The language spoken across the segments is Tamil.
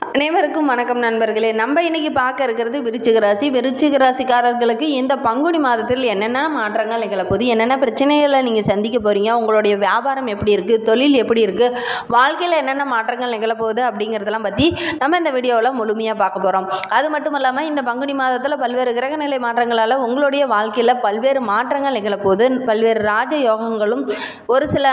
அனைவருக்கும் வணக்கம் நண்பர்களே நம்ம இன்னைக்கு பார்க்க இருக்கிறது விருச்சிக ராசி விருச்சிக ராசிக்காரர்களுக்கு இந்த பங்குனி மாதத்தில் என்னென்ன மாற்றங்கள் நிகழப்போகுது என்னென்ன பிரச்சனைகளை நீங்கள் சந்திக்க போகிறீங்க உங்களுடைய வியாபாரம் எப்படி இருக்குது தொழில் எப்படி இருக்குது வாழ்க்கையில் என்னென்ன மாற்றங்கள் நிகழப்போகுது அப்படிங்கிறதெல்லாம் பற்றி நம்ம இந்த வீடியோவில் முழுமையாக பார்க்க போகிறோம் அது மட்டும் இல்லாமல் இந்த பங்குனி மாதத்தில் பல்வேறு கிரகநிலை மாற்றங்களால் உங்களுடைய வாழ்க்கையில் பல்வேறு மாற்றங்கள் நிகழப்போகுது பல்வேறு ராஜ யோகங்களும் ஒரு சில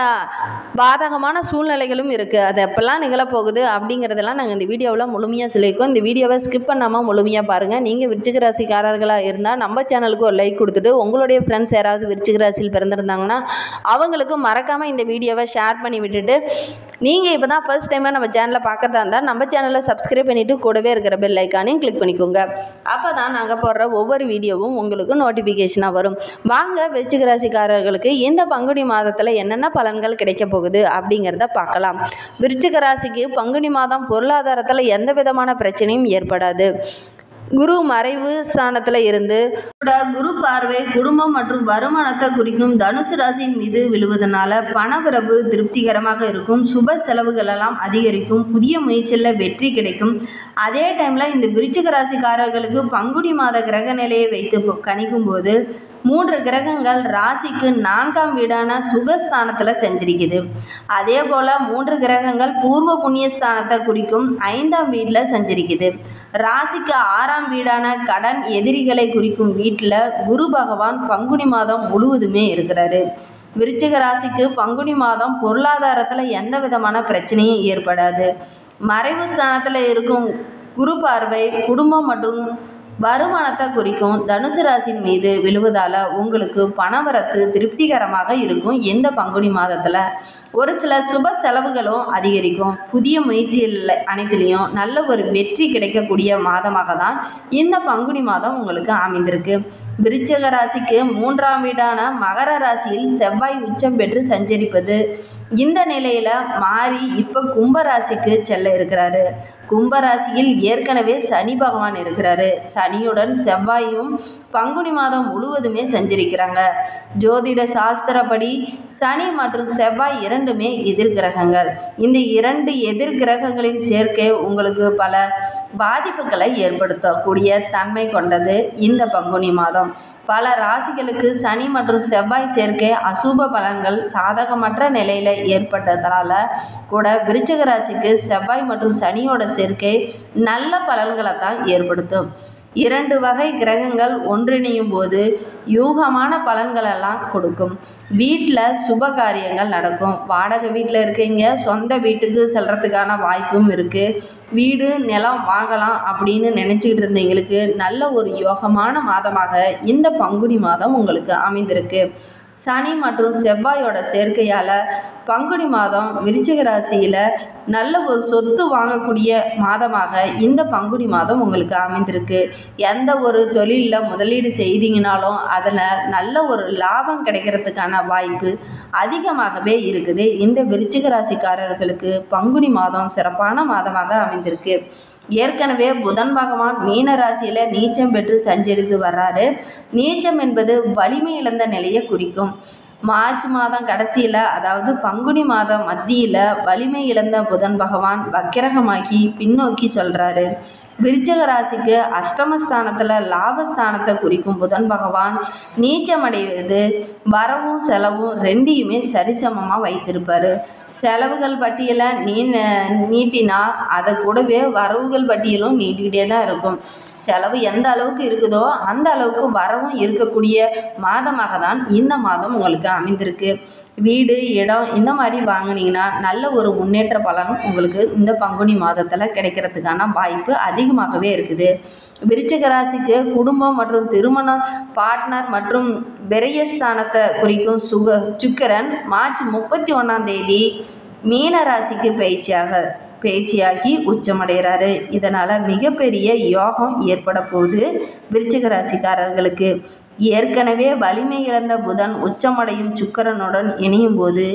பாதகமான சூழ்நிலைகளும் இருக்குது அது எப்பெல்லாம் நிகழப்போகுது அப்படிங்கிறதெல்லாம் நாங்கள் இந்த வீடியோவில் முழுமையாக சொல்லியிருக்கோம் இந்த வீடியோவை ஸ்கிப் பண்ணாமல் முழுமையாக பாருங்கள் நீங்கள் விருச்சிக ராசிக்காரர்களாக இருந்தால் நம்ம சேனலுக்கு ஒரு லைக் கொடுத்துட்டு உங்களுடைய ஃப்ரெண்ட்ஸ் யாராவது விருச்சிக ராசியில் பிறந்திருந்தாங்கன்னா அவங்களுக்கு மறக்காமல் இந்த வீடியோவை ஷேர் பண்ணி விட்டுட்டு நீங்கள் இப்போ தான் ஃபர்ஸ்ட் டைமாக நம்ம சேனலை பார்க்கறதா இருந்தால் நம்ம சேனலை சப்ஸ்கிரைப் பண்ணிவிட்டு கூடவே இருக்கிற பெல் ஐக்கானையும் கிளிக் பண்ணிக்கோங்க அப்போ தான் நாங்கள் போடுற ஒவ்வொரு வீடியோவும் உங்களுக்கு நோட்டிஃபிகேஷனாக வரும் வாங்க விருச்சிக ராசிக்காரர்களுக்கு இந்த பங்குனி மாதத்தில் என்னென்ன பலன்கள் கிடைக்க போகுது அப்படிங்கிறத பார்க்கலாம் விருச்சிக ராசிக்கு பங்குனி மாதம் பொருளாதாரத்தில் எந்த விதமான பிரச்சனையும் ஏற்படாது குரு மறைவு ஸ்தானத்தில் இருந்து கூட குரு பார்வை குடும்பம் மற்றும் வருமானத்தை குறிக்கும் தனுசு ராசியின் மீது விழுவதனால பணவரவு திருப்திகரமாக இருக்கும் சுப செலவுகள் எல்லாம் அதிகரிக்கும் புதிய முயற்சியில் வெற்றி கிடைக்கும் அதே டைமில் இந்த விருச்சிக ராசிக்காரர்களுக்கு பங்குனி மாத கிரக நிலையை வைத்து ப- கணிக்கும் போது மூன்று கிரகங்கள் ராசிக்கு நான்காம் வீடான சுகஸ்தானத்தில் செஞ்சிருக்குது அதே போல் மூன்று கிரகங்கள் பூர்வ புண்ணியஸ்தானத்தை குறிக்கும் ஐந்தாம் வீட்டில் செஞ்சிருக்குது ராசிக்கு ஆறாம் வீடான கடன் எதிரிகளை குறிக்கும் வீட்டில் குரு பகவான் பங்குனி மாதம் முழுவதுமே இருக்கிறாரு விருச்சிக ராசிக்கு பங்குனி மாதம் பொருளாதாரத்தில் எந்த விதமான பிரச்சனையும் ஏற்படாது மறைவு ஸ்தானத்தில் இருக்கும் குரு பார்வை குடும்பம் மற்றும் வருமானத்தை குறிக்கும் தனுசு ராசியின் மீது விழுவதால் உங்களுக்கு பணவரத்து திருப்திகரமாக இருக்கும் இந்த பங்குனி மாதத்தில் ஒரு சில சுப செலவுகளும் அதிகரிக்கும் புதிய முயற்சிகள் அனைத்துலேயும் நல்ல ஒரு வெற்றி கிடைக்கக்கூடிய மாதமாக தான் இந்த பங்குனி மாதம் உங்களுக்கு அமைந்திருக்கு விருச்சிக ராசிக்கு மூன்றாம் வீடான மகர ராசியில் செவ்வாய் உச்சம் பெற்று சஞ்சரிப்பது இந்த நிலையில் மாறி இப்போ கும்ப ராசிக்கு செல்ல இருக்கிறாரு கும்பராசியில் ஏற்கனவே சனி பகவான் இருக்கிறாரு சனியுடன் செவ்வாயும் பங்குனி மாதம் முழுவதுமே சஞ்சரிக்கிறாங்க ஜோதிட சாஸ்திரப்படி சனி மற்றும் செவ்வாய் இரண்டுமே எதிர்கிரகங்கள் இந்த இரண்டு எதிர்கிரகங்களின் சேர்க்கை உங்களுக்கு பல பாதிப்புகளை ஏற்படுத்தக்கூடிய தன்மை கொண்டது இந்த பங்குனி மாதம் பல ராசிகளுக்கு சனி மற்றும் செவ்வாய் சேர்க்கை அசுப பலன்கள் சாதகமற்ற நிலையில் ஏற்பட்டதால கூட விருச்சிக ராசிக்கு செவ்வாய் மற்றும் சனியோட சேர்க்கை நல்ல பலன்களை தான் ஏற்படுத்தும் இரண்டு வகை கிரகங்கள் ஒன்றிணையும் போது யூகமான பலன்களெல்லாம் கொடுக்கும் வீட்டில் சுப காரியங்கள் நடக்கும் வாடகை வீட்டில் இருக்கீங்க சொந்த வீட்டுக்கு செல்றதுக்கான வாய்ப்பும் இருக்குது வீடு நிலம் வாங்கலாம் அப்படின்னு நினச்சிக்கிட்டு இருந்தவங்களுக்கு நல்ல ஒரு யோகமான மாதமாக இந்த பங்குனி மாதம் உங்களுக்கு அமைந்திருக்கு சனி மற்றும் செவ்வாயோட சேர்க்கையால் பங்குனி மாதம் விருச்சிக ராசியில் நல்ல ஒரு சொத்து வாங்கக்கூடிய மாதமாக இந்த பங்குனி மாதம் உங்களுக்கு அமைந்திருக்கு எந்த ஒரு தொழிலில் முதலீடு செய்தீங்கனாலும் அதில் நல்ல ஒரு லாபம் கிடைக்கிறதுக்கான வாய்ப்பு அதிகமாகவே இருக்குது இந்த விருச்சிக ராசிக்காரர்களுக்கு பங்குனி மாதம் சிறப்பான மாதமாக அமைந்திருக்கு ஏற்கனவே புதன் பகவான் மீன ராசியில் நீச்சம் பெற்று சஞ்சரித்து வர்றாரு நீச்சம் என்பது வலிமை இழந்த நிலையை குறிக்கும் மார்ச் மாதம் கடைசியில் அதாவது பங்குனி மாதம் மத்தியில் வலிமை இழந்த புதன் பகவான் வக்கிரகமாகி பின்னோக்கி சொல்கிறாரு விருச்சக ராசிக்கு அஷ்டமஸ்தானத்தில் லாபஸ்தானத்தை குறிக்கும் புதன் பகவான் நீச்சமடைவது வரவும் செலவும் ரெண்டையுமே சரிசமமாக வைத்திருப்பார் செலவுகள் பட்டியலை நீ நீட்டினா அதை கூடவே வரவுகள் பட்டியலும் நீட்டிக்கிட்டே தான் இருக்கும் செலவு எந்த அளவுக்கு இருக்குதோ அந்த அளவுக்கு வரவும் இருக்கக்கூடிய மாதமாக தான் இந்த மாதம் உங்களுக்கு அமைந்திருக்கு வீடு இடம் இந்த மாதிரி வாங்குனீங்கன்னா நல்ல ஒரு முன்னேற்ற பலன் உங்களுக்கு இந்த பங்குனி மாதத்தில் கிடைக்கிறதுக்கான வாய்ப்பு அதிகமாகவே இருக்குது விருச்சிக ராசிக்கு குடும்பம் மற்றும் திருமண பார்ட்னர் மற்றும் விரயஸ்தானத்தை குறிக்கும் சுக சுக்கிரன் மார்ச் முப்பத்தி ஒன்றாம் தேதி மீன ராசிக்கு பயிற்சியாக பேச்சியாகி உச்சமடைகிறாரு இதனால் மிகப்பெரிய யோகம் ஏற்பட போகுது விருச்சிக ராசிக்காரர்களுக்கு ஏற்கனவே வலிமை இழந்த புதன் உச்சமடையும் சுக்கிரனுடன் இணையும் போது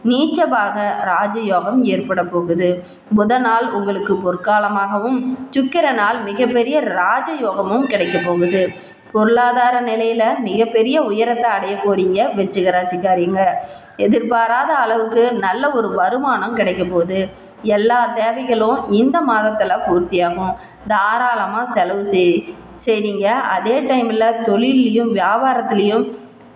நீச்சபாக ராஜயோகம் ஏற்பட போகுது புதனால் உங்களுக்கு பொற்காலமாகவும் சுக்கிரனால் மிகப்பெரிய ராஜயோகமும் கிடைக்க போகுது பொருளாதார நிலையில் மிகப்பெரிய உயரத்தை அடைய போகிறீங்க விருச்சிக ராசிக்காரிங்க எதிர்பாராத அளவுக்கு நல்ல ஒரு வருமானம் கிடைக்க போகுது எல்லா தேவைகளும் இந்த மாதத்தில் பூர்த்தியாகும் தாராளமாக செலவு செய் செய்கிறீங்க அதே டைமில் தொழில்லையும் வியாபாரத்துலேயும்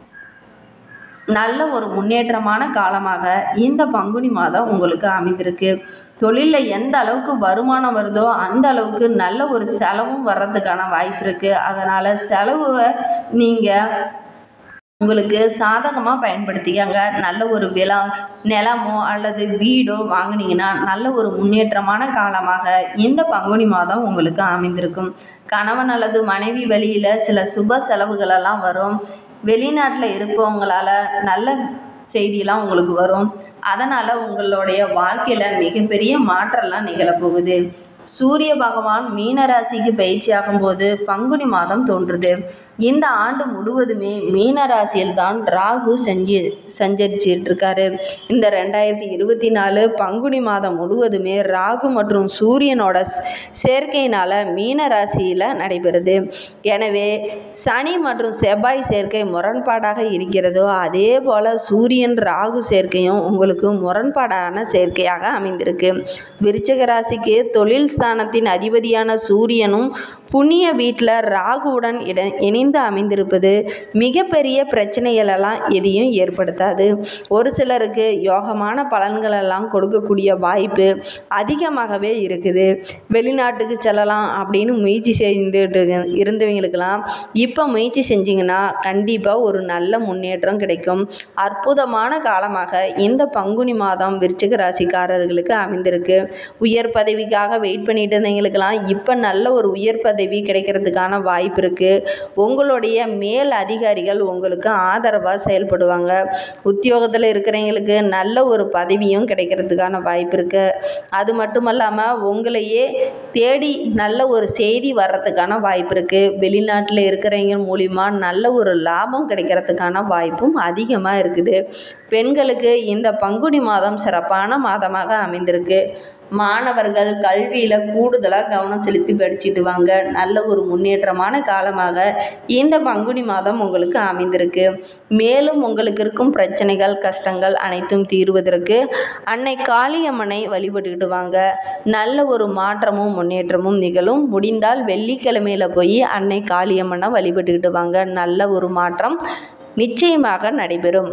நல்ல ஒரு முன்னேற்றமான காலமாக இந்த பங்குனி மாதம் உங்களுக்கு அமைந்திருக்கு தொழிலில் எந்த அளவுக்கு வருமானம் வருதோ அந்த அளவுக்கு நல்ல ஒரு செலவும் வர்றதுக்கான வாய்ப்பு இருக்குது அதனால் செலவை நீங்கள் உங்களுக்கு சாதகமாக பயன்படுத்திக்கங்க நல்ல ஒரு விழா நிலமோ அல்லது வீடோ வாங்குனீங்கன்னா நல்ல ஒரு முன்னேற்றமான காலமாக இந்த பங்குனி மாதம் உங்களுக்கு அமைந்திருக்கும் கணவன் அல்லது மனைவி வழியில் சில சுப செலவுகளெல்லாம் வரும் வெளிநாட்டில் இருப்பவங்களால நல்ல செய்தியெல்லாம் உங்களுக்கு வரும் அதனால் உங்களுடைய வாழ்க்கையில் மிகப்பெரிய மாற்றம்லாம் நிகழப்போகுது சூரிய பகவான் மீன ராசிக்கு பயிற்சியாகும் போது பங்குனி மாதம் தோன்றுது இந்த ஆண்டு முழுவதுமே மீன ராசியில் தான் ராகு செஞ்சு சஞ்சரிச்சிட்டு இருக்காரு இந்த ரெண்டாயிரத்தி இருபத்தி நாலு பங்குனி மாதம் முழுவதுமே ராகு மற்றும் சூரியனோட ஸ்- சேர்க்கையினால மீன ராசியில் நடைபெறுது எனவே சனி மற்றும் செவ்வாய் சேர்க்கை முரண்பாடாக இருக்கிறதோ அதே போல் சூரியன் ராகு சேர்க்கையும் உங்களுக்கு முரண்பாடான சேர்க்கையாக அமைந்திருக்கு விருச்சிக ராசிக்கு தொழில் ஸ்தானத்தின் அதிபதியான சூரியனும் புண்ணிய வீட்டில் ராகுவுடன் இட இணைந்து அமைந்திருப்பது மிகப்பெரிய பிரச்சனைகளெல்லாம் எதையும் ஏற்படுத்தாது ஒரு சிலருக்கு யோகமான பலன்களெல்லாம் கொடுக்கக்கூடிய வாய்ப்பு அதிகமாகவே இருக்குது வெளிநாட்டுக்கு செல்லலாம் அப்படின்னு முயற்சி செய்துட்டு இருக்க- இருந்தவங்களுக்கெல்லாம் இப்போ முயற்சி செஞ்சிங்கன்னா கண்டிப்பாக ஒரு நல்ல முன்னேற்றம் கிடைக்கும் அற்புதமான காலமாக இந்த பங்குனி மாதம் விருச்சிக ராசிக்காரர்களுக்கு அமைந்திருக்கு உயர் பதவிக்காக வெயிட் பண்ணிட்டு இருந்தவங்களுக்கெல்லாம் இப்போ நல்ல ஒரு உயர் பதவி கிடைக்கிறதுக்கான வாய்ப்பு இருக்குது உங்களுடைய மேல் அதிகாரிகள் உங்களுக்கு ஆதரவாக செயல்படுவாங்க உத்தியோகத்தில் இருக்கிறவங்களுக்கு நல்ல ஒரு பதவியும் கிடைக்கிறதுக்கான வாய்ப்பு இருக்குது அது மட்டும் இல்லாமல் உங்களையே தேடி நல்ல ஒரு செய்தி வர்றதுக்கான வாய்ப்பு இருக்குது வெளிநாட்டில் இருக்கிறவங்க மூலிமா நல்ல ஒரு லாபம் கிடைக்கிறதுக்கான வாய்ப்பும் அதிகமாக இருக்குது பெண்களுக்கு இந்த பங்குனி மாதம் சிறப்பான மாதமாக அமைந்திருக்கு மாணவர்கள் கல்வியில் கூடுதலாக கவனம் செலுத்தி படிச்சுட்டு வாங்க நல்ல ஒரு முன்னேற்றமான காலமாக இந்த பங்குனி மாதம் உங்களுக்கு அமைந்திருக்கு மேலும் உங்களுக்கு இருக்கும் பிரச்சனைகள் கஷ்டங்கள் அனைத்தும் தீர்வதற்கு அன்னை காளியம்மனை வழிபட்டுக்கிட்டு வாங்க நல்ல ஒரு மாற்றமும் முன்னேற்றமும் நிகழும் முடிந்தால் வெள்ளிக்கிழமையில் போய் அன்னை காளியம்மனை வழிபட்டுக்கிட்டு வாங்க நல்ல ஒரு மாற்றம் நிச்சயமாக நடைபெறும்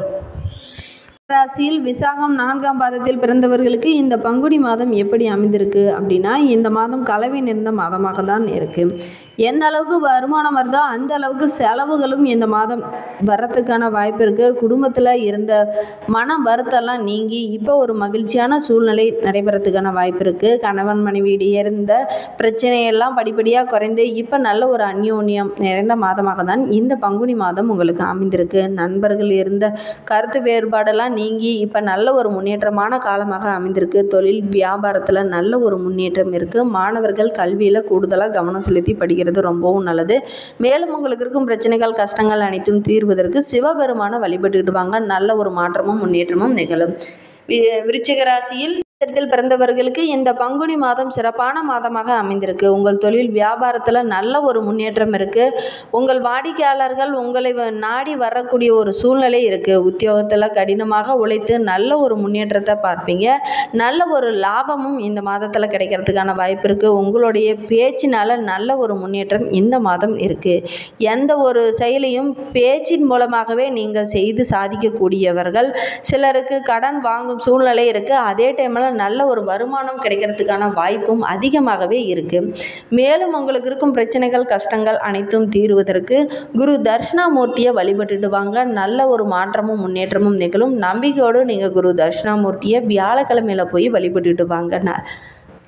ராசியில் விசாகம் நான்காம் பாதத்தில் பிறந்தவர்களுக்கு இந்த பங்குனி மாதம் எப்படி அமைந்திருக்கு அப்படின்னா இந்த மாதம் கலவை நிறைந்த மாதமாக தான் இருக்குது எந்த அளவுக்கு வருமானம் வருதோ அந்த அளவுக்கு செலவுகளும் இந்த மாதம் வர்றதுக்கான வாய்ப்பு இருக்குது குடும்பத்தில் இருந்த மன வருத்தம்லாம் நீங்கி இப்போ ஒரு மகிழ்ச்சியான சூழ்நிலை நடைபெறத்துக்கான வாய்ப்பு இருக்குது கணவன் மனைவியிடையே இருந்த பிரச்சனையெல்லாம் படிப்படியாக குறைந்து இப்போ நல்ல ஒரு அந்யோன்யம் நிறைந்த மாதமாக தான் இந்த பங்குனி மாதம் உங்களுக்கு அமைந்திருக்கு நண்பர்கள் இருந்த கருத்து வேறுபாடெல்லாம் நீங்கி இப்போ நல்ல ஒரு முன்னேற்றமான காலமாக அமைந்திருக்கு தொழில் வியாபாரத்தில் நல்ல ஒரு முன்னேற்றம் இருக்குது மாணவர்கள் கல்வியில் கூடுதலாக கவனம் செலுத்தி படிக்கிறது ரொம்பவும் நல்லது மேலும் உங்களுக்கு இருக்கும் பிரச்சனைகள் கஷ்டங்கள் அனைத்தும் தீர்வதற்கு சிவபெருமானை வழிபட்டுக்கிட்டு வாங்க நல்ல ஒரு மாற்றமும் முன்னேற்றமும் நிகழும் வி- விருச்சிக ராசியில் நட்சத்திரத்தில் பிறந்தவர்களுக்கு இந்த பங்குனி மாதம் சிறப்பான மாதமாக அமைந்திருக்கு உங்கள் தொழில் வியாபாரத்தில் நல்ல ஒரு முன்னேற்றம் இருக்குது உங்கள் வாடிக்கையாளர்கள் உங்களை வ- நாடி வரக்கூடிய ஒரு சூழ்நிலை இருக்குது உத்தியோகத்தில் கடினமாக உழைத்து நல்ல ஒரு முன்னேற்றத்தை பார்ப்பீங்க நல்ல ஒரு லாபமும் இந்த மாதத்தில் கிடைக்கிறதுக்கான வாய்ப்பு இருக்குது உங்களுடைய பேச்சினால் நல்ல ஒரு முன்னேற்றம் இந்த மாதம் இருக்குது எந்த ஒரு செயலையும் பேச்சின் மூலமாகவே நீங்கள் செய்து சாதிக்கக்கூடியவர்கள் சிலருக்கு கடன் வாங்கும் சூழ்நிலை இருக்குது அதே டைமில் நல்ல ஒரு வருமானம் கிடைக்கிறதுக்கான வாய்ப்பும் அதிகமாகவே இருக்குது மேலும் உங்களுக்கு இருக்கும் பிரச்சனைகள் கஷ்டங்கள் அனைத்தும் தீருவதற்கு குரு தட்சிணாமூர்த்தியை வழிபட்டுட்டு வாங்க நல்ல ஒரு மாற்றமும் முன்னேற்றமும் நிகழும் நம்பிக்கையோடு நீங்கள் குரு தட்சிணாமூர்த்தியை வியாழக்கிழமையில போய் வழிபட்டுட்டு வாங்க ந-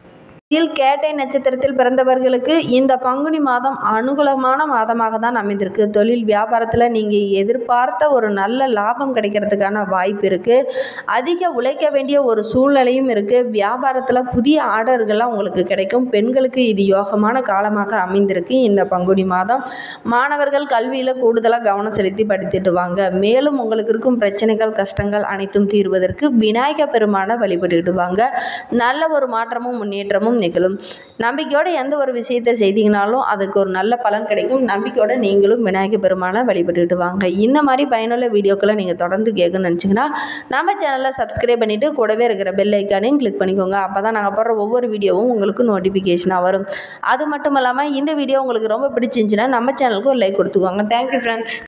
இதில் கேட்டை நட்சத்திரத்தில் பிறந்தவர்களுக்கு இந்த பங்குனி மாதம் அனுகூலமான மாதமாக தான் அமைந்திருக்கு தொழில் வியாபாரத்தில் நீங்கள் எதிர்பார்த்த ஒரு நல்ல லாபம் கிடைக்கிறதுக்கான வாய்ப்பு இருக்குது அதிக உழைக்க வேண்டிய ஒரு சூழ்நிலையும் இருக்குது வியாபாரத்தில் புதிய ஆர்டர்கள்லாம் உங்களுக்கு கிடைக்கும் பெண்களுக்கு இது யோகமான காலமாக அமைந்திருக்கு இந்த பங்குனி மாதம் மாணவர்கள் கல்வியில் கூடுதலாக கவனம் செலுத்தி படித்துட்டு வாங்க மேலும் உங்களுக்கு இருக்கும் பிரச்சனைகள் கஷ்டங்கள் அனைத்தும் தீர்வதற்கு விநாயக பெருமானை வழிபட்டுக்கிட்டு வாங்க நல்ல ஒரு மாற்றமும் முன்னேற்றமும் நிகழும் நம்பிக்கையோட எந்த ஒரு விஷயத்தை செய்தீங்கனாலும் அதுக்கு ஒரு நல்ல பலன் கிடைக்கும் நம்பிக்கையோட நீங்களும் விநாயகர் பெருமானை வழிபட்டுக்கிட்டு வாங்க இந்த மாதிரி பயனுள்ள வீடியோக்களை நீங்கள் தொடர்ந்து கேட்கணும்னு நினச்சிங்கன்னா நம்ம சேனலை சப்ஸ்கிரைப் பண்ணிவிட்டு கூடவே இருக்கிற பெல் ஐக்கானையும் கிளிக் பண்ணிக்கோங்க அப்போ தான் நாங்கள் போடுற ஒவ்வொரு வீடியோவும் உங்களுக்கு நோட்டிஃபிகேஷனாக வரும் அது மட்டும் இல்லாமல் இந்த வீடியோ உங்களுக்கு ரொம்ப பிடிச்சிருந்துச்சுன்னா நம்ம சேனலுக்கு ஒரு லைக் கொடுத்துக்கோங்க தேங்க்யூ ஃப்ரெண்ட்ஸ்